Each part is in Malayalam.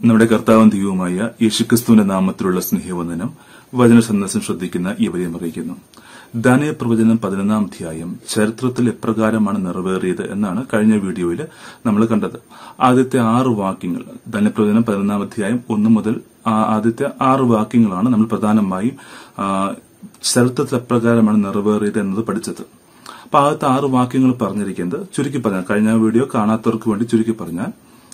നമ്മുടെ കർത്താവും ദൈവവുമായ യേശുക്രിസ്തുവിന്റെ നാമത്തിലുള്ള സ്നേഹവന്ദനം വചന സന്ദേശം ശ്രദ്ധിക്കുന്ന ഇവരെയും അറിയിക്കുന്നു ദാനയ പ്രവചനം പതിനൊന്നാം അധ്യായം ചരിത്രത്തിൽ എപ്രകാരമാണ് നിറവേറിയത് എന്നാണ് കഴിഞ്ഞ വീഡിയോയിൽ നമ്മൾ കണ്ടത് ആദ്യത്തെ ആറ് വാക്യങ്ങൾ ധനപ്രവചനം പതിനൊന്നാം അധ്യായം ഒന്ന് മുതൽ ആ ആദ്യത്തെ ആറ് വാക്യങ്ങളാണ് നമ്മൾ പ്രധാനമായും ആ, ചരിത്രത്തിൽ എപ്രകാരമാണ് നിറവേറിയത് എന്നത് പഠിച്ചത് അപ്പൊ ആദ്യത്തെ ആറ് വാക്യങ്ങൾ പറഞ്ഞിരിക്കുന്നത് ചുരുക്കി പറഞ്ഞാൽ കഴിഞ്ഞ വീഡിയോ കാണാത്തവർക്ക് വേണ്ടി ചുരുക്കി പറഞ്ഞാൽ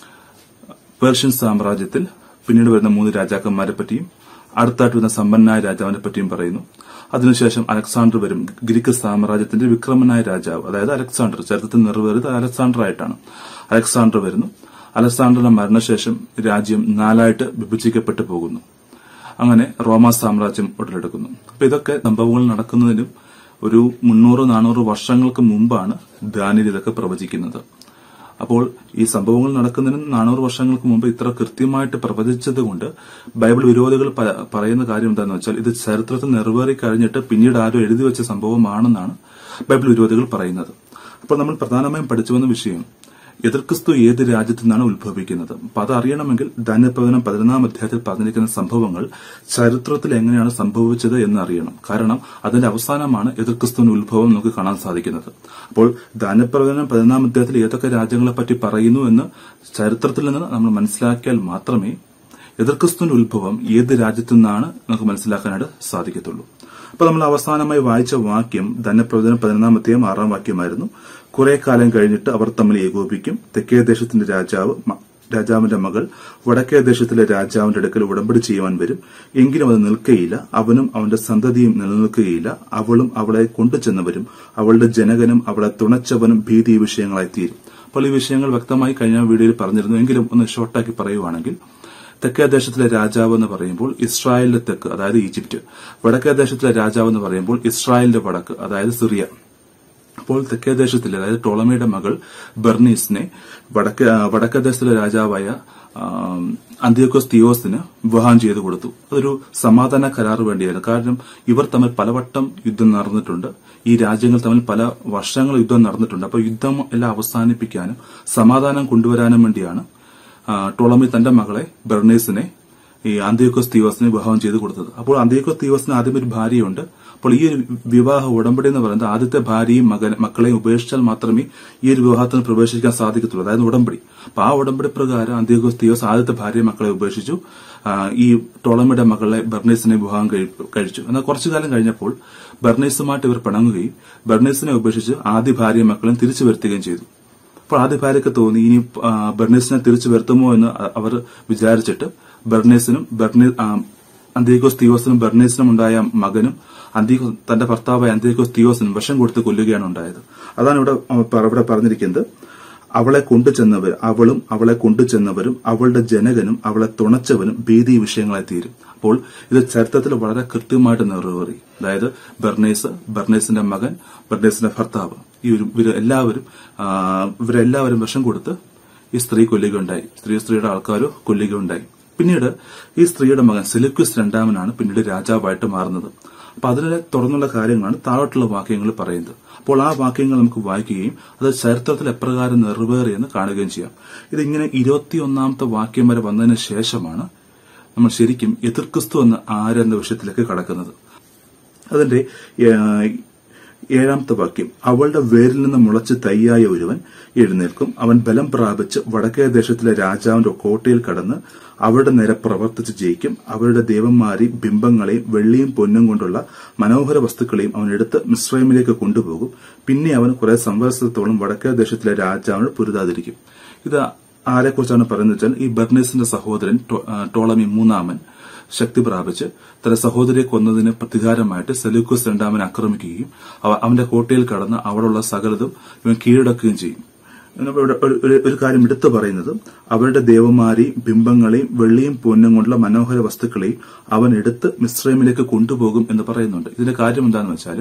പേർഷ്യൻ സാമ്രാജ്യത്തിൽ പിന്നീട് വരുന്ന മൂന്ന് രാജാക്കന്മാരെ പറ്റിയും അടുത്തായിട്ട് വരുന്ന സമ്പന്നനായ രാജാവിനെ പറ്റിയും പറയുന്നു അതിനുശേഷം അലക്സാണ്ടർ വരും ഗ്രീക്ക് സാമ്രാജ്യത്തിന്റെ വിക്രമനായ രാജാവ് അതായത് അലക്സാണ്ടർ ചരിത്രത്തിൽ നിറവേറിയത് അലക്സാണ്ടർ ആയിട്ടാണ് അലക്സാണ്ടർ വരുന്നു അലക്സാണ്ടറുടെ മരണശേഷം രാജ്യം നാലായിട്ട് വിഭജിക്കപ്പെട്ടു പോകുന്നു അങ്ങനെ റോമ സാമ്രാജ്യം ഉടലെടുക്കുന്നു അപ്പൊ ഇതൊക്കെ സംഭവങ്ങൾ നടക്കുന്നതിനും ഒരു മുന്നൂറ് നാനൂറ് വർഷങ്ങൾക്ക് മുമ്പാണ് ദാനിൽ ഇതൊക്കെ പ്രവചിക്കുന്നത് അപ്പോൾ ഈ സംഭവങ്ങൾ നടക്കുന്നതിന് നാനൂറ് വർഷങ്ങൾക്ക് മുമ്പ് ഇത്ര കൃത്യമായിട്ട് പ്രവചിച്ചതുകൊണ്ട് ബൈബിൾ വിരോധികൾ പ- പറയുന്ന കാര്യം എന്താണെന്ന് വെച്ചാൽ ഇത് ചരിത്രത്തിൽ നിറവേറി കഴിഞ്ഞിട്ട് പിന്നീട് ആരോ എഴുതി വെച്ച സംഭവമാണെന്നാണ് ബൈബിൾ വിരോധികൾ പറയുന്നത് അപ്പോൾ നമ്മൾ പ്രധാനമായും പഠിച്ചു വന്ന വിഷയം എതിർക്രിസ്തു ഏത് രാജ്യത്തു നിന്നാണ് ഉത്ഭവിക്കുന്നത് അപ്പൊ അത് അറിയണമെങ്കിൽ ധാന്യപ്രവചനം പതിനൊന്നാം അധ്യായത്തിൽ പറഞ്ഞിരിക്കുന്ന സംഭവങ്ങൾ ചരിത്രത്തിൽ എങ്ങനെയാണ് സംഭവിച്ചത് എന്ന് അറിയണം കാരണം അതിന്റെ അവസാനമാണ് എതിർക്രിസ്തുവിന്റെ ഉത്ഭവം നമുക്ക് കാണാൻ സാധിക്കുന്നത് അപ്പോൾ ധാന്യപ്രവചനം പതിനൊന്നാം അധ്യായത്തിൽ ഏതൊക്കെ രാജ്യങ്ങളെ പറ്റി പറയുന്നു എന്ന് ചരിത്രത്തിൽ നിന്ന് നമ്മൾ മനസ്സിലാക്കിയാൽ മാത്രമേ എതിർക്രിസ്തുവിന്റെ ഉത്ഭവം ഏത് രാജ്യത്തു നിന്നാണ് നമുക്ക് മനസ്സിലാക്കാനായിട്ട് സാധിക്കത്തുള്ളൂ അപ്പൊ നമ്മൾ അവസാനമായി വായിച്ച വാക്യം ധനപ്രവചനം പതിനൊന്നാമത്തെയും ആറാം വാക്യമായിരുന്നു കുറെ കാലം കഴിഞ്ഞിട്ട് അവർ തമ്മിൽ ഏകോപിക്കും തെക്കേ ദേശത്തിന്റെ രാജാവ് മ- രാജാവിന്റെ മകൾ വടക്കേ ദേശത്തിലെ രാജാവിന്റെ അടുക്കൽ ഉടമ്പടി ചെയ്യുവാൻ വരും എങ്കിലും അത് നിൽക്കുകയില്ല അവനും അവന്റെ സന്തതിയും നിലനിൽക്കുകയില്ല അവളും അവളെ കൊണ്ടുചെന്നവരും അവളുടെ ജനകനും അവളെ തുണച്ചവനും ഭീതി വിഷയങ്ങളായി തീരും അപ്പോൾ ഈ വിഷയങ്ങൾ വ്യക്തമായി കഴിഞ്ഞ വീഡിയോയിൽ പറഞ്ഞിരുന്നു എങ്കിലും ഒന്ന് ഷോർട്ടാക്കി പറയുവാണെങ്കിൽ തെക്കേ ദേശത്തിലെ രാജാവ് എന്ന് പറയുമ്പോൾ ഇസ്രായേലിന്റെ തെക്ക് അതായത് ഈജിപ്റ്റ് വടക്കേ ദേശത്തിലെ രാജാവ് എന്ന് പറയുമ്പോൾ ഇസ്രായേലിന്റെ വടക്ക് അതായത് സിറിയ അപ്പോൾ തെക്കേ ദേശത്തിലെ അതായത് ടോളമയുടെ മകൾ ബെർണീസിനെ വടക്കേ ആ, വടക്കേ ദേശത്തിലെ രാജാവായ ആം, അന്ത്യോക്കോസ് തിയോസിന് വിവാഹം ചെയ്തു കൊടുത്തു അതൊരു സമാധാന കരാർ വേണ്ടിയായിരുന്നു കാരണം ഇവർ തമ്മിൽ പലവട്ടം യുദ്ധം നടന്നിട്ടുണ്ട് ഈ രാജ്യങ്ങൾ തമ്മിൽ പല വർഷങ്ങൾ യുദ്ധം നടന്നിട്ടുണ്ട് അപ്പോൾ യുദ്ധം എല്ലാം അവസാനിപ്പിക്കാനും സമാധാനം കൊണ്ടുവരാനും വേണ്ടിയാണ് ആ, ടോളമി തന്റെ മകളെ ബെർണീസിനെ ഈ അന്ത്യോക്കോസ് തീവസിനെ വിവാഹം ചെയ്ത് കൊടുത്തത് അപ്പോൾ അന്ത്യോക്കോസ് തീവസിന് ആദ്യം ഒരു ഭാര്യയുണ്ട് അപ്പോൾ ഈ ഒരു വിവാഹ ഉടമ്പടി എന്ന് പറയുന്നത് ആദ്യത്തെ ഭാര്യയും മകൻ മക്കളെയും ഉപേക്ഷിച്ചാൽ മാത്രമേ ഈ ഒരു വിവാഹത്തിന് പ്രവേശിക്കാൻ സാധിക്കത്തുള്ളൂ അതായത് ഉടമ്പടി അപ്പൊ ആ ഉടമ്പടി പ്രകാരം അന്ത്യോക്കോസ് തീവസ് ആദ്യത്തെ ഭാര്യയും മക്കളെ ഉപേക്ഷിച്ചു ആ, ഈ ടോളമിയുടെ മകളെ ബെർണീസിനെ വിവാഹം കഴി- കഴിച്ചു എന്നാൽ കുറച്ചു കാലം കഴിഞ്ഞപ്പോൾ ബെർണീസുമായിട്ട് ഇവർ പിണങ്ങുകയും ബെർണീസിനെ ഉപേക്ഷിച്ച് ആദ്യ ഭാര്യയും മക്കളെയും തിരിച്ചു വരുത്തുകയും ചെയ്തു അപ്പോൾ ആദ്യ ഭാര്യയ്ക്ക് തോന്നി ഇനി ആ, ബെർണീസിനെ തിരിച്ചു വരുത്തുമോ എന്ന് അ- അവർ വിചാരിച്ചിട്ട് ബെർണീസിനും ബെർണീ ആ, അന്ത്യോക്കോസ് തീവസിനും ബെർണീസിനും ഉണ്ടായ മകനും അന്ത്യോ തന്റെ ഭർത്താവായ അന്ത്യോക്കോസ് തീവസിനും വിഷം കൊടുത്ത് കൊല്ലുകയാണ് ഉണ്ടായത് അതാണ് ഇവിടെ അവ- പ- ഇവിടെ പറഞ്ഞിരിക്കുന്നത് അവളെ കൊണ്ടുചെന്നവർ അവളും അവളെ കൊണ്ടുചെന്നവരും അവളുടെ ജനകനും അവളെ തുണച്ചവനും ഭീതി വിഷയങ്ങളായി തീരും അപ്പോൾ ഇത് ചരിത്രത്തിൽ വളരെ കൃത്യമായിട്ട് നിറവേറി അതായത് ബെർണേസ് ബെർണേസിന്റെ മകൻ ബെർണേസിന്റെ ഭർത്താവ് ഈ ഒരു ഇവര് എല്ലാവരും ആ, ഇവരെല്ലാവരും വിഷം കൊടുത്ത് ഈ സ്ത്രീ കൊല്ലുകയുണ്ടായി സ്ത്രീ സ്ത്രീയുടെ ആൾക്കാരോ കൊല്ലുകയുണ്ടായി പിന്നീട് ഈ സ്ത്രീയുടെ മകൻ സെലിക്വിസ് രണ്ടാമനാണ് പിന്നീട് രാജാവായിട്ട് മാറുന്നത് അപ്പൊ അതിനെ തുടർന്നുള്ള കാര്യങ്ങളാണ് താഴോട്ടുള്ള വാക്യങ്ങൾ പറയുന്നത് അപ്പോൾ ആ വാക്യങ്ങൾ നമുക്ക് വായിക്കുകയും അത് ചരിത്രത്തിൽ എപ്രകാരം നിറവേറിയെന്ന് കാണുകയും ചെയ്യാം ഇതിങ്ങനെ ഇരുപത്തിയൊന്നാമത്തെ വാക്യം വരെ വന്നതിന് ശേഷമാണ് നമ്മൾ ശരിക്കും എതിർക്രിസ്തു എന്ന ആരെന്ന വിഷയത്തിലേക്ക് കടക്കുന്നത് അതിന്റെ ഏഹ്, ഏഴാമത്തെ വാക്യം അവളുടെ വേരിൽ നിന്ന് മുളച്ച് തയ്യായ ഒരുവൻ എഴുന്നേൽക്കും അവൻ ബലം പ്രാപിച്ച് വടക്കേ ദേശത്തിലെ രാജാവിന്റെ കോട്ടയിൽ കടന്ന് അവരുടെ നേരെ പ്രവർത്തിച്ച് ജയിക്കും അവരുടെ ദേവന്മാരെയും ബിംബങ്ങളെയും വെള്ളിയും പൊന്നും കൊണ്ടുള്ള മനോഹര വസ്തുക്കളെയും അവൻ എടുത്ത് മിശ്രൈമിലേക്ക് കൊണ്ടുപോകും പിന്നെ അവൻ കുറെ സംവത്സരത്തോളം വടക്കേ ദേശത്തിലെ രാജാവിന് പൊരുതാതിരിക്കും ഇത് ആരെക്കുറിച്ചാണ് പറയുന്നത് വെച്ചാൽ ഈ ബെർണീസിന്റെ സഹോദരൻ ടോ- ആ, ടോളമി മൂന്നാമൻ ശക്തി പ്രാപിച്ച് തന്റെ സഹോദരിയെ കൊന്നതിന് പ്രതികാരമായിട്ട് സെലൂക്കോസ് രണ്ടാമൻ ആക്രമിക്കുകയും അവ- അവന്റെ കോട്ടയിൽ കടന്ന് അവിടെയുള്ള സകലതും ഇവൻ കീഴടക്കുകയും ചെയ്യും എന്നപ്പോ ഇവിടെ ഒരു- ഒരു- ഒരു കാര്യം എടുത്തു പറയുന്നത് അവരുടെ ദേവന്മാരെയും ബിംബങ്ങളെയും വെള്ളിയും പൊന്നും കൊണ്ടുള്ള മനോഹര വസ്തുക്കളെയും അവൻ എടുത്ത് മിശ്രൈമിലേക്ക് കൊണ്ടുപോകും എന്ന് പറയുന്നുണ്ട് ഇതിന്റെ കാര്യം എന്താണെന്ന് വെച്ചാൽ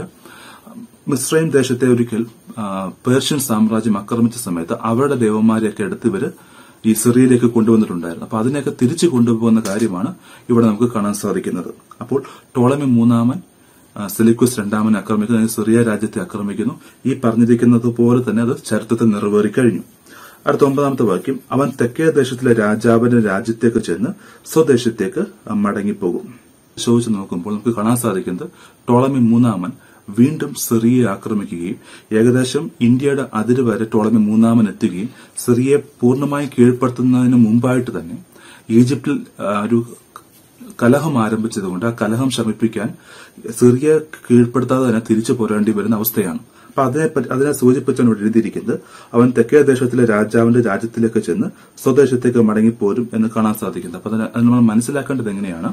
മിശ്രൈം ദേശത്തെ ഒരിക്കൽ ആ, പേർഷ്യൻ സാമ്രാജ്യം ആക്രമിച്ച സമയത്ത് അവരുടെ ദേവന്മാരെയൊക്കെ എടുത്ത് ഇവര് ഈ സിറിയയിലേക്ക് കൊണ്ടുവന്നിട്ടുണ്ടായിരുന്നു അപ്പൊ അതിനെയൊക്കെ തിരിച്ചു കൊണ്ടുപോകുന്ന കാര്യമാണ് ഇവിടെ നമുക്ക് കാണാൻ സാധിക്കുന്നത് അപ്പോൾ ടോളമി മൂന്നാമൻ ആ, സെലിക്വസ് രണ്ടാമൻ ആക്രമിക്കുന്നു അതിന് സിറിയ രാജ്യത്തെ ആക്രമിക്കുന്നു ഈ പറഞ്ഞിരിക്കുന്നത് പോലെ തന്നെ അത് ചരിത്രത്തിൽ നിറവേറി കഴിഞ്ഞു അടുത്ത ഒമ്പതാമത്തെ വാക്യം അവൻ തെക്കേ ദേശത്തിലെ രാജാവിന്റെ രാജ്യത്തേക്ക് ചെന്ന് സ്വദേശത്തേക്ക് മടങ്ങിപ്പോകും ചോദിച്ചു നോക്കുമ്പോൾ നമുക്ക് കാണാൻ സാധിക്കുന്നത് ടോളമി മൂന്നാമൻ വീണ്ടും സിറിയയെ ആക്രമിക്കുകയും ഏകദേശം ഇന്ത്യയുടെ അതിര് വരെ ടോളമി മൂന്നാമൻ എത്തുകയും സിറിയയെ പൂർണ്ണമായി കീഴ്പ്പെടുത്തുന്നതിന് മുമ്പായിട്ട് തന്നെ ഈജിപ്തിൽ ആ, ഒരു കലഹം ആരംഭിച്ചതുകൊണ്ട് ആ കലഹം ശമിപ്പിക്കാൻ സിറിയ കീഴ്പ്പെടുത്താതെ തന്നെ തിരിച്ചു പോരേണ്ടി വരുന്ന അവസ്ഥയാണ് അപ്പൊ അതിനെ പറ്റി- അതിനെ സൂചിപ്പിച്ചാണ് ഇവിടെ എഴുതിയിരിക്കുന്നത് അവൻ തെക്കേ ദേശത്തിലെ രാജാവിന്റെ രാജ്യത്തിലേക്ക് ചെന്ന് സ്വദേശത്തേക്ക് മടങ്ങിപ്പോരും എന്ന് കാണാൻ സാധിക്കുന്നത് അപ്പൊ അതിനെ അത് നമ്മൾ മനസ്സിലാക്കേണ്ടത് എങ്ങനെയാണ്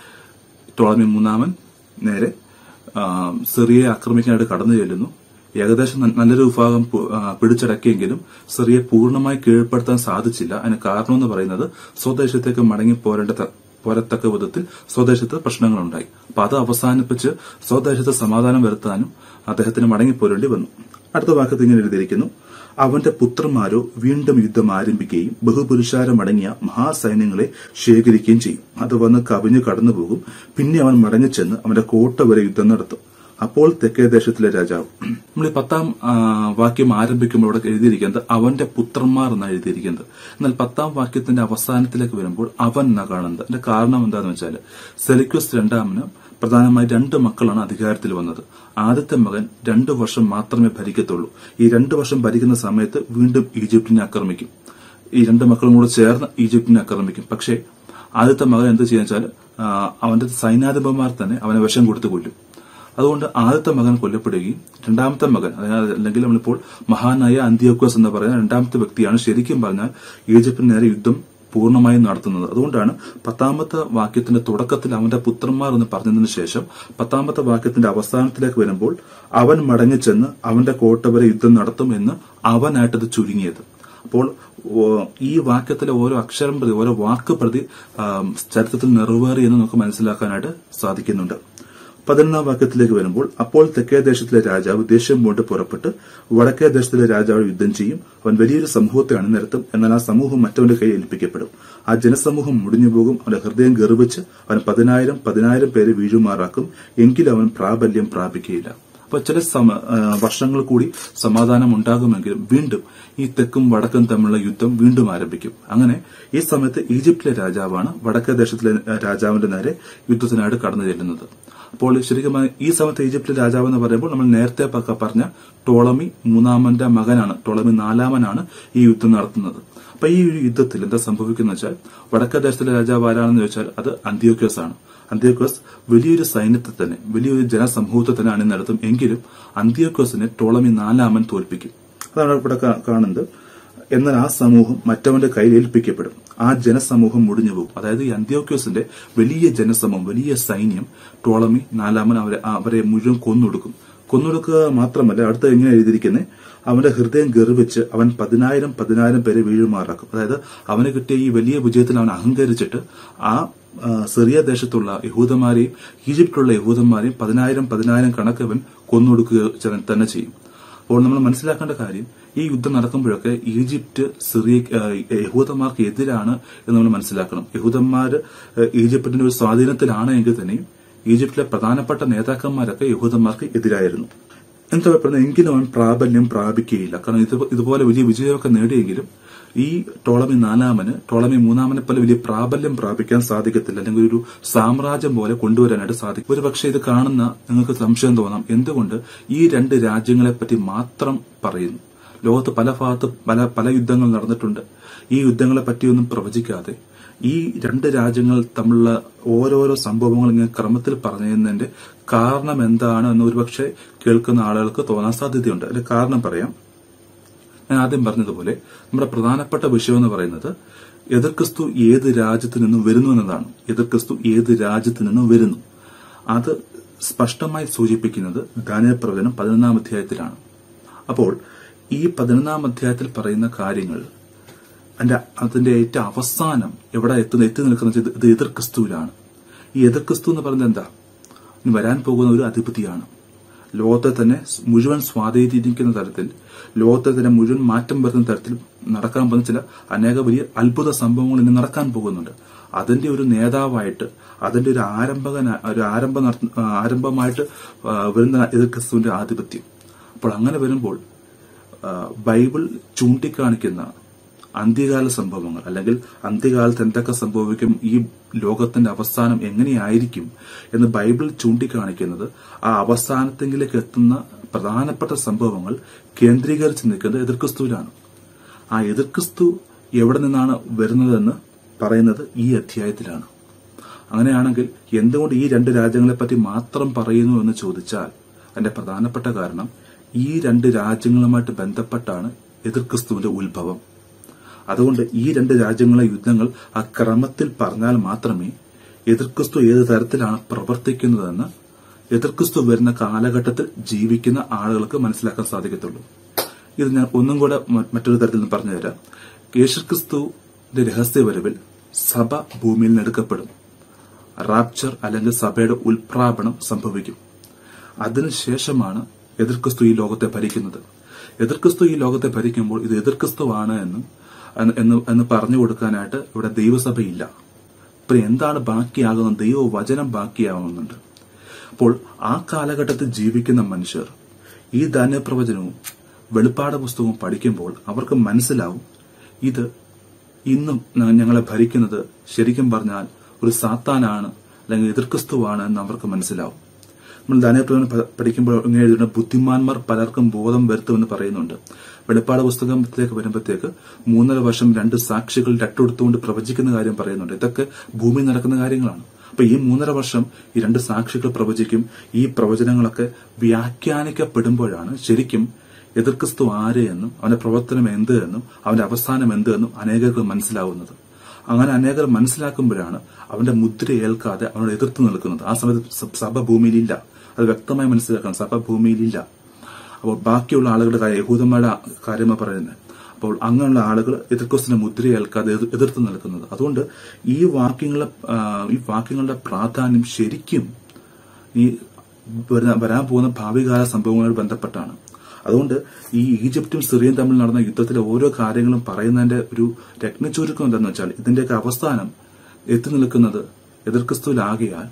ടോളമി മൂന്നാമൻ നേരെ ആ, സിറിയയെ ആക്രമിക്കാനായിട്ട് കടന്നു ചെല്ലുന്നു ഏകദേശം ന- നല്ലൊരു വിഭാഗം പു- ആ, പിടിച്ചടക്കിയെങ്കിലും സിറിയയെ പൂർണ്ണമായി കീഴ്പ്പെടുത്താൻ സാധിച്ചില്ല അതിന് കാരണം എന്ന് പറയുന്നത് സ്വദേശത്തേക്ക് മടങ്ങി പോരേണ്ട ത- പോരത്തക്ക വിധത്തിൽ സ്വദേശത്ത് പ്രശ്നങ്ങളുണ്ടായി അപ്പൊ അത് അവസാനിപ്പിച്ച് സ്വദേശത്ത് സമാധാനം വരുത്താനും അദ്ദേഹത്തിന് മടങ്ങിപ്പോരേണ്ടി വന്നു അടുത്ത വാക്കത്ത് ഇങ്ങനെ എഴുതിയിരിക്കുന്നു അവന്റെ പുത്രന്മാരോ വീണ്ടും യുദ്ധം ആരംഭിക്കുകയും ബഹുപുരുഷാരമടങ്ങിയ മഹാസൈന്യങ്ങളെ ശേഖരിക്കുകയും ചെയ്യും അത് വന്ന് കവിഞ്ഞു കടന്നുപോകും പിന്നെ അവൻ മടങ്ങിച്ചെന്ന് അവന്റെ കോട്ട വരെ യുദ്ധം നടത്തും അപ്പോൾ തെക്കേ ദേശത്തിലെ രാജാവ് നമ്മൾ ഈ പത്താം ആ, വാക്യം ആരംഭിക്കുമ്പോൾ ഇവിടെ എഴുതിയിരിക്കുന്നത് അവന്റെ പുത്രന്മാർ എന്നാണ് എഴുതിയിരിക്കുന്നത് എന്നാൽ പത്താം വാക്യത്തിന്റെ അവസാനത്തിലേക്ക് വരുമ്പോൾ അവൻ എന്നാ കാണുന്നത് അതിന്റെ കാരണം എന്താണെന്ന് വെച്ചാൽ സെലിക്വസ് രണ്ടാമന് പ്രധാനമായി രണ്ട് മക്കളാണ് അധികാരത്തിൽ വന്നത് ആദ്യത്തെ മകൻ രണ്ടു വർഷം മാത്രമേ ഭരിക്കത്തുള്ളൂ ഈ രണ്ടു വർഷം ഭരിക്കുന്ന സമയത്ത് വീണ്ടും ഈജിപ്തിനെ ആക്രമിക്കും ഈ രണ്ട് മക്കളും കൂടെ ചേർന്ന് ഈജിപ്തിനെ ആക്രമിക്കും പക്ഷേ ആദ്യത്തെ മകൻ എന്ത് ചെയ്യാന്ന് വെച്ചാൽ ആ, അവന്റെ സൈന്യാധിപന്മാർ തന്നെ അവനെ വിഷം കൊടുത്തു കൊല്ലും അതുകൊണ്ട് ആദ്യത്തെ മകൻ കൊല്ലപ്പെടുകയും രണ്ടാമത്തെ മകൻ അതായത് അല്ലെങ്കിൽ നമ്മളിപ്പോൾ മഹാനായ അന്ത്യോക്കോസ് എന്ന് പറയുന്ന രണ്ടാമത്തെ വ്യക്തിയാണ് ശരിക്കും പറഞ്ഞാൽ ഈജിപ്തിന് നേരെ യുദ്ധം പൂർണ്ണമായും നടത്തുന്നത് അതുകൊണ്ടാണ് പത്താമത്തെ വാക്യത്തിന്റെ തുടക്കത്തിൽ അവന്റെ പുത്രന്മാർ എന്ന് പറഞ്ഞതിന് ശേഷം പത്താമത്തെ വാക്യത്തിന്റെ അവസാനത്തിലേക്ക് വരുമ്പോൾ അവൻ മടങ്ങിച്ചെന്ന് അവന്റെ കോട്ട വരെ യുദ്ധം നടത്തും എന്ന് അവനായിട്ടത് ചുരുങ്ങിയത് അപ്പോൾ ഓ, ഈ വാക്യത്തിലെ ഓരോ അക്ഷരം പ്രതി ഓരോ വാക്ക് പ്രതി ആ, ചരിത്രത്തിൽ നിറവേറി എന്ന് നമുക്ക് മനസ്സിലാക്കാനായിട്ട് സാധിക്കുന്നുണ്ട് പതിനൊന്നാം വാക്യത്തിലേക്ക് വരുമ്പോൾ അപ്പോൾ തെക്കേ ദേശത്തിലെ രാജാവ് ദേഷ്യം കൊണ്ട് പുറപ്പെട്ട് വടക്കേ ദേശത്തിലെ രാജാവ് യുദ്ധം ചെയ്യും അവൻ വലിയൊരു സമൂഹത്തെ അണിനിരത്തും എന്നാൽ ആ സമൂഹം മറ്റവന്റെ കയ്യിൽ ഏൽപ്പിക്കപ്പെടും ആ ജനസമൂഹം മുടിഞ്ഞുപോകും അവന്റെ ഹൃദയം ഗർവിച്ച് അവൻ പതിനായിരം പതിനായിരം പേരെ വീഴുമാറാക്കും എങ്കിലും അവൻ പ്രാബല്യം പ്രാപിക്കുകയില്ല അപ്പൊ ചില സമ ആ, വർഷങ്ങൾ കൂടി സമാധാനം ഉണ്ടാകുമെങ്കിലും വീണ്ടും ഈ തെക്കും വടക്കും തമ്മിലുള്ള യുദ്ധം വീണ്ടും ആരംഭിക്കും അങ്ങനെ ഈ സമയത്ത് ഈജിപ്തിലെ രാജാവാണ് വടക്കേ ദേശത്തിലെ ആ, രാജാവിന്റെ നേരെ യുദ്ധത്തിനായിട്ട് കടന്നു ചെല്ലുന്നത് അപ്പോൾ ശരിക്കും പറഞ്ഞാൽ ഈ സമയത്ത് ഈജിപ്തിലെ രാജാവ് എന്ന് പറയുമ്പോൾ നമ്മൾ നേരത്തെ പ- പറഞ്ഞ ടോളമി മൂന്നാമന്റെ മകനാണ് ടോളമി നാലാമനാണ് ഈ യുദ്ധം നടത്തുന്നത് അപ്പൊ ഈ ഒരു യുദ്ധത്തിൽ എന്താ സംഭവിക്കുന്ന വെച്ചാൽ വടക്കേ ദേശത്തിലെ രാജാവ് ആരാണെന്ന് ചോദിച്ചാൽ അത് അന്ത്യോക്യോസ് ആണ് അന്ത്യോക്യോസ് വലിയൊരു സൈന്യത്തെ തന്നെ വലിയൊരു ജനസമൂഹത്തെ തന്നെ അണിനിരത്തും എങ്കിലും അന്ത്യോക്യോസിനെ ടോളമി നാലാമൻ തോൽപ്പിക്കും അതാണ് ഇവിടെ കാ- കാണുന്നത് എന്നാൽ ആ സമൂഹം മറ്റവന്റെ കയ്യിൽ ഏൽപ്പിക്കപ്പെടും ആ ജനസമൂഹം മുടിഞ്ഞു പോകും അതായത് ഈ അന്ത്യോക്യോസിന്റെ വലിയ ജനസമൂഹം വലിയ സൈന്യം ടോളമി നാലാമൻ അവരെ അവരെ മുഴുവൻ കൊന്നൊടുക്കും കൊന്നൊടുക്കുക മാത്രമല്ല അടുത്ത എങ്ങനെ എഴുതിയിരിക്കുന്നത് അവന്റെ ഹൃദയം ഗർവിച്ച് അവൻ പതിനായിരം പതിനായിരം പേരെ വീഴുമാറാക്കും അതായത് അവന് കിട്ടിയ ഈ വലിയ വിജയത്തിൽ അവൻ അഹങ്കരിച്ചിട്ട് ആ ആ, സിറിയ ദേശത്തുള്ള യഹൂദന്മാരെയും ഈജിപ്തിലുള്ള യഹൂദന്മാരെയും പതിനായിരം പതിനായിരം കണക്ക് അവൻ കൊന്നൊടുക്കുക ചെ- തന്നെ ചെയ്യും അപ്പോൾ നമ്മൾ മനസ്സിലാക്കേണ്ട കാര്യം ഈ യുദ്ധം നടക്കുമ്പോഴൊക്കെ ഈജിപ്റ്റ് സിറിയ ആ, യഹൂദന്മാർക്ക് എതിരാണ് എന്ന് നമ്മൾ മനസ്സിലാക്കണം യഹൂദന്മാർ ഈജിപ്തിന്റെ ഒരു സ്വാധീനത്തിലാണ് എങ്കിൽ തന്നെയും ഈജിപ്തിലെ പ്രധാനപ്പെട്ട നേതാക്കന്മാരൊക്കെ യഹൂദന്മാർക്ക് എതിരായിരുന്നു എന്താ പറയുന്നത് എങ്കിലും അവൻ പ്രാബല്യം പ്രാപിക്കുകയില്ല കാരണം ഇത് ഇതുപോലെ വലിയ വിജയമൊക്കെ നേടിയെങ്കിലും ഈ ടോളമി നാലാമന് ടോളമി മൂന്നാമനെ പോലെ വലിയ പ്രാബല്യം പ്രാപിക്കാൻ സാധിക്കത്തില്ല അല്ലെങ്കിൽ ഒരു സാമ്രാജ്യം പോലെ കൊണ്ടുവരാനായിട്ട് സാധിക്കും ഒരു പക്ഷേ ഇത് കാണുന്ന നിങ്ങൾക്ക് സംശയം തോന്നാം എന്തുകൊണ്ട് ഈ രണ്ട് രാജ്യങ്ങളെ പറ്റി മാത്രം പറയുന്നു ലോകത്ത് പല ഭാഗത്ത് പല പല യുദ്ധങ്ങൾ നടന്നിട്ടുണ്ട് ഈ യുദ്ധങ്ങളെ പറ്റിയൊന്നും പ്രവചിക്കാതെ ഈ രണ്ട് രാജ്യങ്ങൾ തമ്മിലുള്ള ഓരോരോ സംഭവങ്ങൾ ഇങ്ങനെ ക്രമത്തിൽ പറഞ്ഞതിന്റെ കാരണം എന്താണ് എന്ന് ഒരുപക്ഷെ കേൾക്കുന്ന ആളുകൾക്ക് തോന്നാൻ സാധ്യതയുണ്ട് അതിന്റെ കാരണം പറയാം ഞാൻ ആദ്യം പറഞ്ഞതുപോലെ നമ്മുടെ പ്രധാനപ്പെട്ട വിഷയം എന്ന് പറയുന്നത് എതിർക്രിസ്തു ഏത് രാജ്യത്തു നിന്നും വരുന്നു എന്നതാണ് എതിർക്രിസ്തു ഏത് രാജ്യത്തു നിന്നും വരുന്നു അത് സ്പഷ്ടമായി സൂചിപ്പിക്കുന്നത് ദാനിയ പ്രവചനം പതിനൊന്നാം അധ്യായത്തിലാണ് അപ്പോൾ ഈ പതിനൊന്നാം അധ്യായത്തിൽ പറയുന്ന കാര്യങ്ങൾ അതിന്റെ അതിന്റെ ഏറ്റവും അവസാനം എവിടെ എത്തുന്ന എത്തി നിൽക്കുന്ന ഇത് ഇത് എതിർ ക്രിസ്തുവിലാണ് ഈ എതിർ ക്രിസ്തു എന്ന് പറയുന്നത് എന്താ ഇനി വരാൻ പോകുന്ന ഒരു അധിപതിയാണ് ലോകത്തെ തന്നെ മുഴുവൻ സ്വാധീനിക്കുന്ന തരത്തിൽ ലോകത്തെ തന്നെ മുഴുവൻ മാറ്റം വരുന്ന തരത്തിൽ നടക്കാൻ പോകുന്ന ചില അനേക വലിയ അത്ഭുത സംഭവങ്ങൾ ഇനി നടക്കാൻ പോകുന്നുണ്ട് അതിന്റെ ഒരു നേതാവായിട്ട് അതിന്റെ ഒരു ആരംഭകന ഒരു ആരംഭ നടത്ത- ആരംഭമായിട്ട് ആ, വരുന്ന എതിർ ക്രിസ്തുവിന്റെ ആധിപത്യം അപ്പോൾ അങ്ങനെ വരുമ്പോൾ ആ, ബൈബിൾ ചൂണ്ടിക്കാണിക്കുന്ന അന്ത്യകാല സംഭവങ്ങൾ അല്ലെങ്കിൽ അന്ത്യകാലത്ത് എന്തൊക്കെ സംഭവിക്കും ഈ ലോകത്തിന്റെ അവസാനം എങ്ങനെയായിരിക്കും എന്ന് ബൈബിൾ ചൂണ്ടിക്കാണിക്കുന്നത് ആ അവസാനത്തെങ്കിലേക്ക് എത്തുന്ന പ്രധാനപ്പെട്ട സംഭവങ്ങൾ കേന്ദ്രീകരിച്ച് നിൽക്കുന്നത് എതിർക്രിസ്തുവിലാണ് ആ എതിർക്രിസ്തു എവിടെ നിന്നാണ് വരുന്നതെന്ന് പറയുന്നത് ഈ അധ്യായത്തിലാണ് അങ്ങനെയാണെങ്കിൽ എന്തുകൊണ്ട് ഈ രണ്ട് രാജ്യങ്ങളെപ്പറ്റി മാത്രം പറയുന്നു എന്ന് ചോദിച്ചാൽ അതിന്റെ പ്രധാനപ്പെട്ട കാരണം ഈ രണ്ട് രാജ്യങ്ങളുമായിട്ട് ബന്ധപ്പെട്ടാണ് എതിർക്രിസ്തുവിന്റെ ഉത്ഭവം അതുകൊണ്ട് ഈ രണ്ട് രാജ്യങ്ങളെ യുദ്ധങ്ങൾ ആ ക്രമത്തിൽ പറഞ്ഞാൽ മാത്രമേ എതിർക്രിസ്തു ഏത് തരത്തിലാണ് പ്രവർത്തിക്കുന്നതെന്ന് എതിർക്രിസ്തു വരുന്ന കാലഘട്ടത്തിൽ ജീവിക്കുന്ന ആളുകൾക്ക് മനസ്സിലാക്കാൻ സാധിക്കത്തുള്ളൂ ഇത് ഞാൻ ഒന്നും കൂടെ മ- മറ്റൊരു തരത്തിൽ നിന്ന് പറഞ്ഞുതരാം യേശുക്രിസ്തുവിന്റെ രഹസ്യവരവിൽ സഭ ഭൂമിയിൽ നിന്ന് എടുക്കപ്പെടും റാപ്ചർ അല്ലെങ്കിൽ സഭയുടെ ഉൽപ്രാപണം സംഭവിക്കും അതിനുശേഷമാണ് എതിർക്രിസ്തു ഈ ലോകത്തെ ഭരിക്കുന്നത് എതിർക്രിസ്തു ഈ ലോകത്തെ ഭരിക്കുമ്പോൾ ഇത് എതിർക്രിസ്തുവാണ് എന്നും എന്ന് എന്ന് എന്ന് പറഞ്ഞു കൊടുക്കാനായിട്ട് ഇവിടെ ദൈവസഭയില്ല ഇപ്പൊ എന്താണ് ബാക്കിയാകുന്നത് ദൈവവചനം ബാക്കിയാവുന്നുണ്ട് അപ്പോൾ ആ കാലഘട്ടത്തിൽ ജീവിക്കുന്ന മനുഷ്യർ ഈ ധാന്യപ്രവചനവും വെളിപ്പാട് പുസ്തകവും പഠിക്കുമ്പോൾ അവർക്ക് മനസ്സിലാവും ഇത് ഇന്നും ന- ഞങ്ങളെ ഭരിക്കുന്നത് ശരിക്കും പറഞ്ഞാൽ ഒരു സാത്താനാണ് അല്ലെങ്കിൽ എതിർക്രിസ്തുവാണ് എന്ന് അവർക്ക് മനസ്സിലാവും നമ്മൾ ധാന്യപ്രവചനം പ- പഠിക്കുമ്പോൾ ഇങ്ങനെ എഴുതുന്ന ബുദ്ധിമാന്മാർ പലർക്കും ബോധം വരുത്തുമെന്ന് പറയുന്നുണ്ട് വെളിപ്പാട് പുസ്തകത്തിലേക്ക് വരുമ്പോഴത്തേക്ക് മൂന്നര വർഷം രണ്ട് സാക്ഷികൾ രട്ടെടുത്തുകൊണ്ട് പ്രവചിക്കുന്ന കാര്യം പറയുന്നുണ്ട് ഇതൊക്കെ ഭൂമിയിൽ നടക്കുന്ന കാര്യങ്ങളാണ് അപ്പൊ ഈ മൂന്നര വർഷം ഈ രണ്ട് സാക്ഷികൾ പ്രവചിക്കും ഈ പ്രവചനങ്ങളൊക്കെ വ്യാഖ്യാനിക്കപ്പെടുമ്പോഴാണ് ശരിക്കും എതിർക്രിസ്തു ആര് എന്നും അവന്റെ പ്രവർത്തനം എന്ത് എന്നും അവന്റെ അവസാനം എന്ത് എന്നും അനേകർക്ക് മനസ്സിലാവുന്നത് അങ്ങനെ അനേകർ മനസ്സിലാക്കുമ്പോഴാണ് അവന്റെ മുദ്ര ഏൽക്കാതെ അവനോട് എതിർത്ത് നിൽക്കുന്നത് ആ സമയത്ത് സ- സഭ ഭൂമിയിലില്ല അത് വ്യക്തമായി മനസ്സിലാക്കണം സഭ ഭൂമിയിലില്ല അപ്പോൾ ബാക്കിയുള്ള ആളുകളുടെ കാര്യം യഹൂദന്മാരുടെ കാര്യമാണ് പറയുന്നത് അപ്പോൾ അങ്ങനെയുള്ള ആളുകൾ എതിർക്രിസ്തുവിന്റെ മുദ്ര ഏൽക്കാതെ എതിർ- എതിർത്ത് നിൽക്കുന്നത് അതുകൊണ്ട് ഈ വാക്യങ്ങളെ ആ, ഈ വാക്യങ്ങളുടെ പ്രാധാന്യം ശരിക്കും ഈ വരുന്ന- വരാൻ പോകുന്ന ഭാവികാല സംഭവങ്ങളുമായി ബന്ധപ്പെട്ടാണ് അതുകൊണ്ട് ഈ ഈജിപ്തും സിറിയയും തമ്മിൽ നടന്ന യുദ്ധത്തിലെ ഓരോ കാര്യങ്ങളും പറയുന്നതിന്റെ ഒരു രത്നചുരുക്കം എന്താണെന്ന് വെച്ചാൽ ഇതിന്റെയൊക്കെ അവസാനം എത്തി നിൽക്കുന്നത് എതിർക്രിസ്തുവിലാകിയാൽ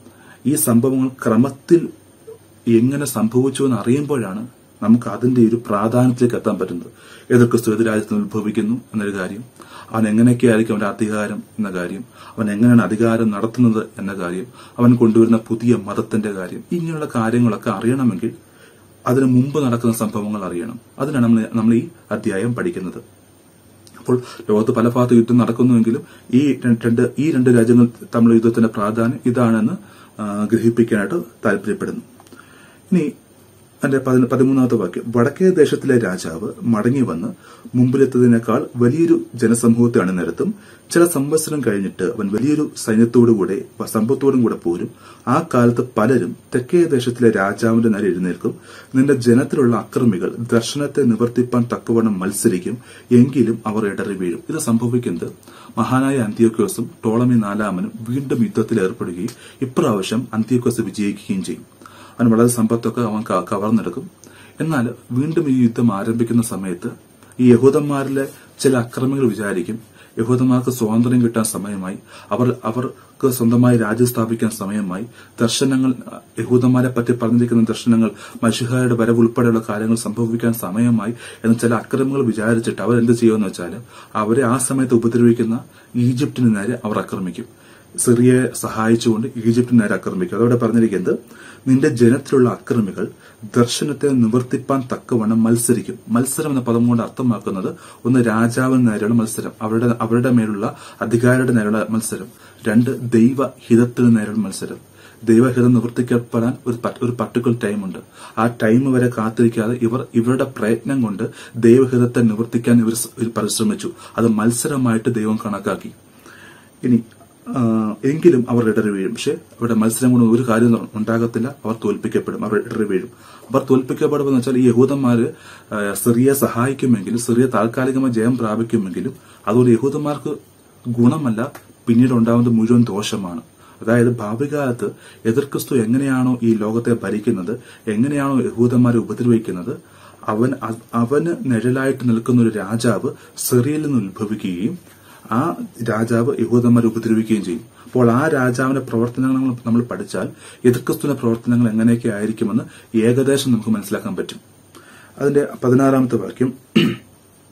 ഈ സംഭവങ്ങൾ ക്രമത്തിൽ എങ്ങനെ സംഭവിച്ചു എന്ന് അറിയുമ്പോഴാണ് നമുക്ക് അതിന്റെ ഒരു പ്രാധാന്യത്തിലേക്ക് എത്താൻ പറ്റുന്നത് ഏതൊക്കെ ക്രിസ്തു ഏത് രാജ്യത്ത് നിന്ന് ഉത്ഭവിക്കുന്നു എന്നൊരു കാര്യം അവൻ എങ്ങനെയൊക്കെ ആയിരിക്കും അവന്റെ അധികാരം എന്ന കാര്യം അവൻ എങ്ങനെയാണ് അധികാരം നടത്തുന്നത് എന്ന കാര്യം അവൻ കൊണ്ടുവരുന്ന പുതിയ മതത്തിന്റെ കാര്യം ഇങ്ങനെയുള്ള കാര്യങ്ങളൊക്കെ അറിയണമെങ്കിൽ അതിനു മുമ്പ് നടക്കുന്ന സംഭവങ്ങൾ അറിയണം അതിനാണ് നമ്മൾ നമ്മൾ ഈ അധ്യായം പഠിക്കുന്നത് അപ്പോൾ ലോകത്ത് പല ഭാഗത്ത് യുദ്ധം നടക്കുന്നുവെങ്കിലും ഈ രണ്ട് രണ്ട് ഈ രണ്ട് രാജ്യങ്ങൾ തമ്മിലുള്ള യുദ്ധത്തിന്റെ പ്രാധാന്യം ഇതാണെന്ന് ആ, ഗ്രഹിപ്പിക്കാനായിട്ട് താല്പര്യപ്പെടുന്നു ഇനി അതിന്റെ പതിന- പതിമൂന്നാമത്തെ വാക്യം വടക്കേ ദേശത്തിലെ രാജാവ് മടങ്ങി വന്ന് മുമ്പിലെത്തതിനേക്കാൾ വലിയൊരു ജനസമൂഹത്തെ അണിനിരത്തും ചില സംവത്സരം കഴിഞ്ഞിട്ട് അവൻ വലിയൊരു സൈന്യത്തോടുകൂടെ സമ്പത്തോടും കൂടെ പോരും ആ കാലത്ത് പലരും തെക്കേ ദേശത്തിലെ രാജാവിന്റെ നേരെ എഴുന്നേൽക്കും നിന്റെ ജനത്തിലുള്ള അക്രമികൾ ദർശനത്തെ നിവർത്തിപ്പാൻ തക്കവണ്ണം മത്സരിക്കും എങ്കിലും അവർ ഇടറി വീഴും ഇത് സംഭവിക്കുന്നത് മഹാനായ അന്ത്യോക്യോസും ടോളമി നാലാമനും വീണ്ടും യുദ്ധത്തിൽ ഏർപ്പെടുകയും ഇപ്രാവശ്യം അന്ത്യോക്യോസ് വിജയിക്കുകയും ചെയ്യും അവൻ വളരെ സമ്പത്തൊക്കെ അവൻ ക- കവർന്നെടുക്കും എന്നാൽ വീണ്ടും ഈ യുദ്ധം ആരംഭിക്കുന്ന സമയത്ത് ഈ യഹൂദന്മാരിലെ ചില അക്രമികൾ വിചാരിക്കും യഹൂദന്മാർക്ക് സ്വാതന്ത്ര്യം കിട്ടാൻ സമയമായി അവർ അവർക്ക് സ്വന്തമായി രാജ്യം സ്ഥാപിക്കാൻ സമയമായി ദർശനങ്ങൾ അഹ്, യഹൂദന്മാരെ പറ്റി പറഞ്ഞിരിക്കുന്ന ദർശനങ്ങൾ മനുഷ്യരുടെ വരവ് ഉൾപ്പെടെയുള്ള കാര്യങ്ങൾ സംഭവിക്കാൻ സമയമായി എന്ന് ചില അക്രമികൾ വിചാരിച്ചിട്ട് അവർ എന്ത് ചെയ്യുമെന്ന് വെച്ചാൽ അവരെ ആ സമയത്ത് ഉപദ്രവിക്കുന്ന ഈജിപ്തിന് നേരെ അവർ ആക്രമിക്കും സിറിയയെ സഹായിച്ചുകൊണ്ട് ഈജിപ്തിന് നേരെ ആക്രമിക്കും അതോടെ പറഞ്ഞിരിക്കുന്നത് നിന്റെ ജനത്തിലുള്ള അക്രമികൾ ദർശനത്തെ നിവർത്തിപ്പാൻ തക്കവണ്ണം മത്സരിക്കും മത്സരം എന്ന പദം കൊണ്ട് അർത്ഥമാക്കുന്നത് ഒന്ന് രാജാവിന് നേരെയുള്ള മത്സരം അവരുടെ അവരുടെ മേലുള്ള അധികാരിയുടെ നേരെയുള്ള മത്സരം രണ്ട് ദൈവഹിതത്തിന് നേരെയുള്ള മത്സരം ദൈവഹിതം നിവർത്തിക്കപ്പെടാൻ ഒരു പ- ഒരു പർട്ടിക്കുലർ ടൈമുണ്ട് ആ ടൈം വരെ കാത്തിരിക്കാതെ ഇവർ ഇവരുടെ പ്രയത്നം കൊണ്ട് ദൈവഹിതത്തെ നിവർത്തിക്കാൻ ഇവർ സ- ഇവർ പരിശ്രമിച്ചു അത് മത്സരമായിട്ട് ദൈവം കണക്കാക്കി ഇനി ആ, എങ്കിലും അവർ ഇടറി വീഴും പക്ഷെ അവരുടെ മത്സരം കൊണ്ട് ഒരു കാര്യം ഉണ്ടാകത്തില്ല അവർ തോൽപ്പിക്കപ്പെടും അവർ ഇടറി വീഴും അവർ തോൽപ്പിക്കപ്പെടുമെന്ന് വെച്ചാൽ ഈ യഹൂദന്മാര് ആ, സിറിയെ സഹായിക്കുമെങ്കിലും സിറിയ താൽക്കാലികമായി ജയം പ്രാപിക്കുമെങ്കിലും അതുകൊണ്ട് യഹൂദന്മാർക്ക് ഗുണമല്ല പിന്നീട് ഉണ്ടാവുന്നത് മുഴുവൻ ദോഷമാണ് അതായത് ഭാവികാലത്ത് എതിർക്രിസ്തു എങ്ങനെയാണോ ഈ ലോകത്തെ ഭരിക്കുന്നത് എങ്ങനെയാണോ യഹൂദന്മാരെ ഉപദ്രവിക്കുന്നത് അവൻ അ- അവന് നിഴലായിട്ട് നിൽക്കുന്ന ഒരു രാജാവ് സിറിയയിൽ നിന്ന് ഉത്ഭവിക്കുകയും ആ രാജാവ് യഹൂദന്മാരെ ഉപദ്രവിക്കുകയും ചെയ്യും അപ്പോൾ ആ രാജാവിന്റെ പ്രവർത്തനങ്ങൾ നമ്മൾ- നമ്മൾ പഠിച്ചാൽ എതിർക്രിസ്തുവിന്റെ പ്രവർത്തനങ്ങൾ എങ്ങനെയൊക്കെ ആയിരിക്കുമെന്ന് ഏകദേശം നമുക്ക് മനസ്സിലാക്കാൻ പറ്റും അതിന്റെ പതിനാറാമത്തെ വാക്യം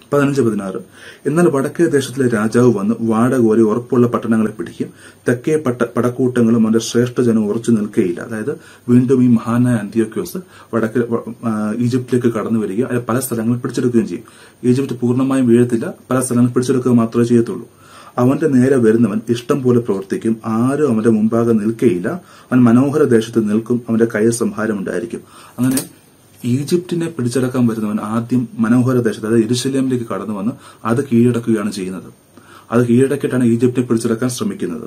പതിനഞ്ച് പതിനാറ് എന്നാൽ വടക്കേ ദേശത്തിലെ രാജാവ് വന്ന് വാടക ഒരു ഉറപ്പുള്ള പട്ടണങ്ങളെ പിടിക്കും തെക്കേ പട്ട പടക്കൂട്ടങ്ങളും അവന്റെ ശ്രേഷ്ഠ ജനം ഉറച്ചു നിൽക്കുകയില്ല അതായത് വീണ്ടും ഈ മഹാനായ അന്ത്യോക്യോസ് വടക്ക് വ- ആ, ഈജിപ്തിലേക്ക് കടന്നു വരികയും അത് പല സ്ഥലങ്ങളിൽ പിടിച്ചെടുക്കുകയും ചെയ്യും ഈജിപ്ത് പൂർണ്ണമായും വീഴത്തില്ല പല സ്ഥലങ്ങളിൽ പിടിച്ചെടുക്കുക മാത്രമേ ചെയ്യത്തുള്ളൂ അവന്റെ നേരെ വരുന്നവൻ ഇഷ്ടം പോലെ പ്രവർത്തിക്കും ആരും അവന്റെ മുമ്പാകെ നിൽക്കുകയില്ല അവൻ മനോഹര ദേശത്ത് നിൽക്കും അവന്റെ കയ്യിൽ സംഹാരം ഉണ്ടായിരിക്കും അങ്ങനെ ഈജിപ്തിനെ പിടിച്ചടക്കാൻ വരുന്നവൻ ആദ്യം മനോഹര ദേശത്ത് അതായത് എരുശലേമിലേക്ക് കടന്നു വന്ന് അത് കീഴടക്കുകയാണ് ചെയ്യുന്നത് അത് കീഴടക്കിയിട്ടാണ് ഈജിപ്തിനെ പിടിച്ചടക്കാൻ ശ്രമിക്കുന്നത്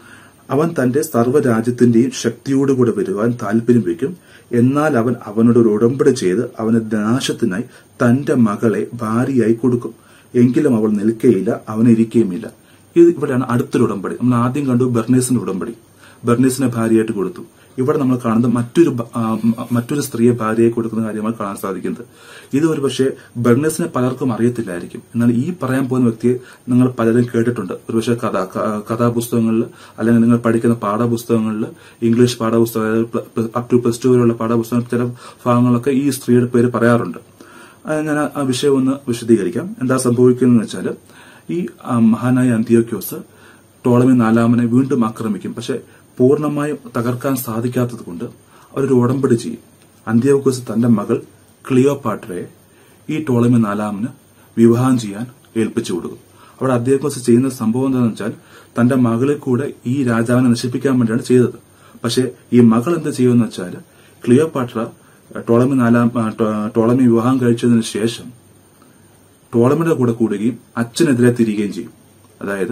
അവൻ തന്റെ സർവ്വരാജ്യത്തിന്റെയും ശക്തിയോടുകൂടെ വരുവാൻ താല്പര്യം വയ്ക്കും എന്നാൽ അവൻ അവനോട് ഒരു ഉടമ്പടി ചെയ്ത് അവന് നാശത്തിനായി തന്റെ മകളെ ഭാര്യയായി കൊടുക്കും എങ്കിലും അവൾ നിൽക്കുകയില്ല അവന് ഇരിക്കുകയുമില്ല ഇത് ഇവിടെയാണ് അടുത്തൊരു ഉടമ്പടി നമ്മൾ ആദ്യം കണ്ടു ബെർണേസിന്റെ ഉടമ്പടി ബെർണേസിനെ ഭാര്യയായിട്ട് കൊടുത്തു ഇവിടെ നമ്മൾ കാണുന്നത് മറ്റൊരു ഭ- ആ, മ- മറ്റൊരു സ്ത്രീയെ ഭാര്യയായി കൊടുക്കുന്ന കാര്യമാണ് കാണാൻ സാധിക്കുന്നത് ഇത് ഒരു പക്ഷേ ബെർണേസിനെ പലർക്കും അറിയത്തില്ലായിരിക്കും എന്നാൽ ഈ പറയാൻ പോകുന്ന വ്യക്തിയെ നിങ്ങൾ പലരും കേട്ടിട്ടുണ്ട് ഒരുപക്ഷെ കഥ ക- കഥാപുസ്തകങ്ങളിൽ അല്ലെങ്കിൽ നിങ്ങൾ പഠിക്കുന്ന പാഠപുസ്തകങ്ങളിൽ ഇംഗ്ലീഷ് പാഠപുസ്തകം അപ് ടു പ്ലസ് ടു വരെയുള്ള പാഠപുസ്തകം ചില ഭാഗങ്ങളൊക്കെ ഈ സ്ത്രീയുടെ പേര് പറയാറുണ്ട് അത് ഞാൻ ആ- ആ വിഷയം ഒന്ന് വിശദീകരിക്കാം എന്താ സംഭവിക്കുന്നതെന്ന് വെച്ചാൽ ഈ ആ, മഹാനായ അന്ത്യോക്യോസ് ടോളമി നാലാമനെ വീണ്ടും ആക്രമിക്കും പക്ഷെ പൂർണ്ണമായും തകർക്കാൻ സാധിക്കാത്തത് കൊണ്ട് അവരൊരു ഉടമ്പടി ചെയ്യും അന്ത്യോക്യോസ് തന്റെ മകൾ ക്ലിയോപാട്രയെ ഈ ടോളമി നാലാമന് വിവാഹം ചെയ്യാൻ ഏൽപ്പിച്ചു കൊടുക്കും അവിടെ അന്ത്യോക്യോസ് ചെയ്യുന്ന സംഭവം എന്താണെന്ന് വെച്ചാൽ തന്റെ മകളെ കൂടെ ഈ രാജാവിനെ നശിപ്പിക്കാൻ വേണ്ടിയാണ് ചെയ്തത് പക്ഷെ ഈ മകൾ എന്ത് ചെയ്യുമെന്ന് വെച്ചാൽ ക്ലിയോപാട്ര ടോളമി നാലാം ആ, ടോ- ടോളമി വിവാഹം കഴിച്ചതിന് ശേഷം ടോളമിയുടെ കൂടെ കൂടുകയും അച്ഛനെതിരെ തിരികുകയും ചെയ്യും അതായത്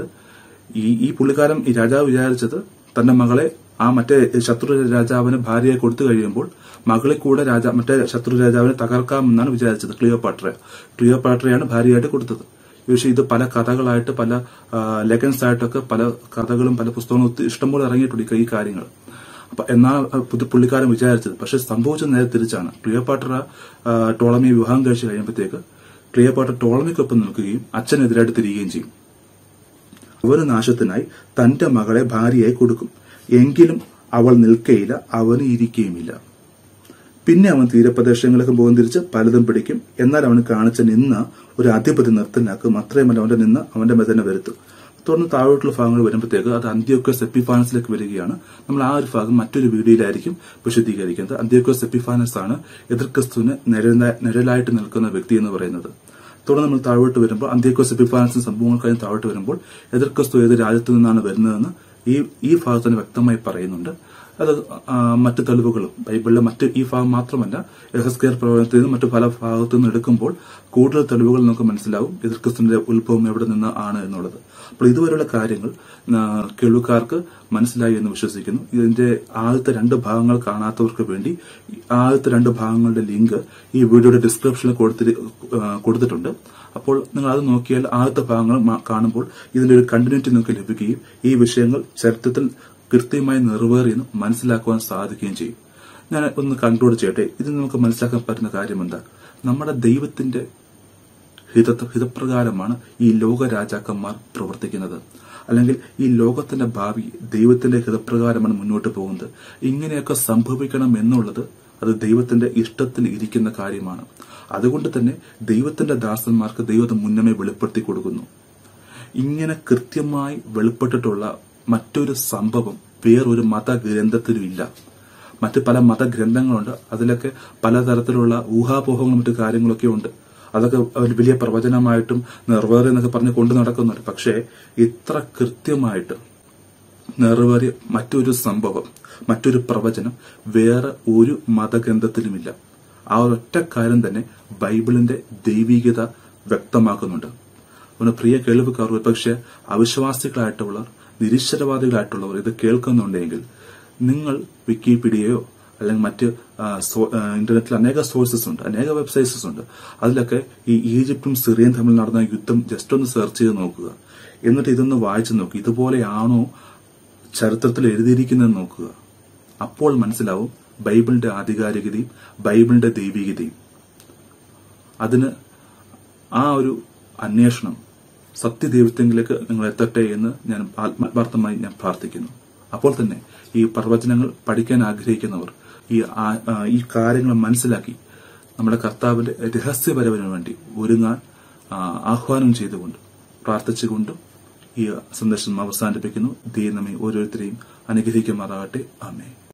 ഈ ഈ പുള്ളിക്കാരൻ ഈ രാജാവ് വിചാരിച്ചത് തന്റെ മകളെ ആ മറ്റേ ശത്രു രാജാവിന് ഭാര്യയെ കൊടുത്തു കഴിയുമ്പോൾ മകളെ കൂടെ രാജാ മറ്റേ ശത്രു രാജാവിനെ തകർക്കാമെന്നാണ് വിചാരിച്ചത് ക്ലിയോപാട്ര ക്ലിയോപാട്രയാണ് ഭാര്യയായിട്ട് കൊടുത്തത് പക്ഷേ ഇത് പല കഥകളായിട്ട് പല ലെഗൻസ് ആയിട്ടൊക്കെ പല കഥകളും പല പുസ്തകങ്ങളും ഒത്തിരി ഇഷ്ടംപോലെ ഇറങ്ങിയിട്ടുണ്ട് ഈ കാര്യങ്ങൾ അപ്പൊ എന്നാൽ പുതു പുള്ളിക്കാരൻ വിചാരിച്ചത് പക്ഷെ സംഭവിച്ചത് നേരെ തിരിച്ചാണ് ക്ലിയോപാട്ര ആ, ടോളമിയെ വിവാഹം കഴിച്ചു കഴിയുമ്പോഴത്തേക്ക് ക്ലിയോപാട്ര ടോളമിക്കൊപ്പം നിൽക്കുകയും അച്ഛനെതിരായിട്ട് തിരികുകയും ചെയ്യും അവന് നാശത്തിനായി തന്റെ മകളെ ഭാര്യയായി കൊടുക്കും എങ്കിലും അവൾ നിൽക്കയില്ല അവന് ഇരിക്കുകയുമില്ല പിന്നെ അവൻ തീരപ്രദേശങ്ങളിലേക്ക് പോകും തിരിച്ച് പലതും പിടിക്കും എന്നാൽ അവന് കാണിച്ച നിന്ന് ഒരു അധിപതി നിർത്തനാക്കും അത്രയുമല്ല അവന്റെ നിന്ന് അവന്റെ മെതനെ വരുത്തും തുടർന്ന് താഴോട്ടുള്ള ഭാഗങ്ങൾ വരുമ്പോഴത്തേക്ക് അത് അന്ത്യോക്കസ് എപ്പിഫാനസിലേക്ക് വരികയാണ് നമ്മൾ ആ ഒരു ഭാഗം മറ്റൊരു വീഡിയോയിലായിരിക്കും വിശദീകരിക്കുന്നത് അന്ത്യോക്കസ് എപ്പിഫാനസ് ആണ് എതിർ ക്രിസ്തുവിന് നിഴല- നിഴലായിട്ട് നിൽക്കുന്ന വ്യക്തി എന്ന് പറയുന്നത് തുടർന്ന് നമ്മൾ താഴോട്ട് വരുമ്പോൾ അന്ത്യോക്കസ് എപ്പിഫാനസിന് സംഭവങ്ങൾ കഴിഞ്ഞ് താഴോട്ട് വരുമ്പോൾ എതിർ ക്രിസ്തു ഏത് രാജ്യത്തു നിന്നാണ് വരുന്നതെന്ന് ഈ ഈ ഭാഗത്ത് തന്നെ വ്യക്തമായി പറയുന്നുണ്ട് അത് ആ, മറ്റ് തെളിവുകളും ബൈബിളിലെ മറ്റ് ഈ ഭാഗം മാത്രമല്ല എഹസ്കേർ പ്രവചനത്തിൽ നിന്നും മറ്റു പല ഭാഗത്തു നിന്ന് എടുക്കുമ്പോൾ കൂടുതൽ തെളിവുകൾ നമുക്ക് മനസ്സിലാവും എതിർ ക്രിസ്തുവിന്റെ ഉത്ഭവം എവിടെ നിന്ന് ആണ് എന്നുള്ളത് അപ്പോൾ ഇതുവരെയുള്ള കാര്യങ്ങൾ ആ, കേൾവിക്കാർക്ക് മനസ്സിലായി എന്ന് വിശ്വസിക്കുന്നു ഇതിന്റെ ആദ്യത്തെ രണ്ട് ഭാഗങ്ങൾ കാണാത്തവർക്ക് വേണ്ടി ഈ ആദ്യത്തെ രണ്ട് ഭാഗങ്ങളുടെ ലിങ്ക് ഈ വീഡിയോയുടെ ഡിസ്ക്രിപ്ഷനിൽ കൊടുത്തിട്ട് ആ, കൊടുത്തിട്ടുണ്ട് അപ്പോൾ നിങ്ങൾ അത് നോക്കിയാൽ ആദ്യത്തെ ഭാഗങ്ങൾ മ- കാണുമ്പോൾ ഇതിന്റെ ഒരു കണ്ടിന്യൂറ്റി നിങ്ങൾക്ക് ലഭിക്കുകയും ഈ വിഷയങ്ങൾ ചരിത്രത്തിൽ കൃത്യമായി നിറവേറിയെന്ന് മനസ്സിലാക്കുവാൻ സാധിക്കുകയും ചെയ്യും ഞാൻ ഒന്ന് കൺക്ലൂഡ് ചെയ്യട്ടെ ഇത് നമുക്ക് മനസ്സിലാക്കാൻ പറ്റുന്ന കാര്യം എന്താ നമ്മുടെ ദൈവത്തിന്റെ ഹിത ഹിതപ്രകാരമാണ് ഈ ലോക രാജാക്കന്മാർ പ്രവർത്തിക്കുന്നത് അല്ലെങ്കിൽ ഈ ലോകത്തിന്റെ ഭാവി ദൈവത്തിന്റെ ഹിതപ്രകാരമാണ് മുന്നോട്ട് പോകുന്നത് ഇങ്ങനെയൊക്കെ സംഭവിക്കണം എന്നുള്ളത് അത് ദൈവത്തിന്റെ ഇഷ്ടത്തിൽ ഇരിക്കുന്ന കാര്യമാണ് അതുകൊണ്ട് തന്നെ ദൈവത്തിന്റെ ദാസന്മാർക്ക് ദൈവത്തെ മുന്നമേ വെളിപ്പെടുത്തി കൊടുക്കുന്നു ഇങ്ങനെ കൃത്യമായി വെളിപ്പെട്ടിട്ടുള്ള മറ്റൊരു സംഭവം വേറൊരു മതഗ്രന്ഥത്തിലും ഇല്ല മറ്റ് പല മതഗ്രന്ഥങ്ങളുണ്ട് അതിലൊക്കെ പലതരത്തിലുള്ള ഊഹാപോഹങ്ങളും മറ്റു കാര്യങ്ങളൊക്കെ ഉണ്ട് അതൊക്കെ ഒരു വലിയ പ്രവചനമായിട്ടും നിറവേറി എന്നൊക്കെ പറഞ്ഞ് കൊണ്ടു നടക്കുന്നുണ്ട് പക്ഷേ ഇത്ര കൃത്യമായിട്ട് നിറവേറിയ മറ്റൊരു സംഭവം മറ്റൊരു പ്രവചനം വേറെ ഒരു മതഗ്രന്ഥത്തിലുമില്ല ആ ഒരൊറ്റ കാര്യം തന്നെ ബൈബിളിന്റെ ദൈവികത വ്യക്തമാക്കുന്നുണ്ട് അതുകൊണ്ട് പ്രിയ കേൾവിക്കാർ പക്ഷെ അവിശ്വാസികളായിട്ടുള്ളവർ നിരീശ്വരവാദികളായിട്ടുള്ളവർ ഇത് കേൾക്കുന്നുണ്ടെങ്കിൽ നിങ്ങൾ വിക്കിപീഡിയയോ അല്ലെങ്കിൽ മറ്റ് ആ, സോ- ആ, ഇന്റർനെറ്റിൽ അനേക സോഴ്സസ് ഉണ്ട് അനേക വെബ്സൈറ്റ്സ് ഉണ്ട് അതിലൊക്കെ ഈ ഈജിപ്തും സിറിയയും തമ്മിൽ നടന്ന യുദ്ധം ജസ്റ്റ് ഒന്ന് സെർച്ച് ചെയ്ത് നോക്കുക എന്നിട്ട് ഇതൊന്ന് വായിച്ചു നോക്കുക ഇതുപോലെയാണോ ചരിത്രത്തിൽ എഴുതിയിരിക്കുന്നതെന്ന് നോക്കുക അപ്പോൾ മനസ്സിലാവും ബൈബിളിന്റെ ആധികാരികതയും ബൈബിളിന്റെ ദൈവികതയും അതിന് ആ ഒരു അന്വേഷണം സത്യദൈവത്വങ്ങളിലേക്ക് നിങ്ങൾ എത്തട്ടെ എന്ന് ഞാൻ ആത്മാർത്ഥമായി ഞാൻ പ്രാർത്ഥിക്കുന്നു അപ്പോൾ തന്നെ ഈ പ്രവചനങ്ങൾ പഠിക്കാൻ ആഗ്രഹിക്കുന്നവർ ഈ ആ- ആ, ഈ കാര്യങ്ങൾ മനസ്സിലാക്കി നമ്മുടെ കർത്താവിന്റെ രഹസ്യപരവിന് വേണ്ടി ഒരുങ്ങാൻ ആ, ആഹ്വാനം ചെയ്തുകൊണ്ടും പ്രാർത്ഥിച്ചുകൊണ്ടും ഈ സന്ദേശം അവസാനിപ്പിക്കുന്നു ദൈവം നമ്മെ ഓരോരുത്തരെയും അനുഗ്രഹിക്കുമാറാകട്ടെ ആമേ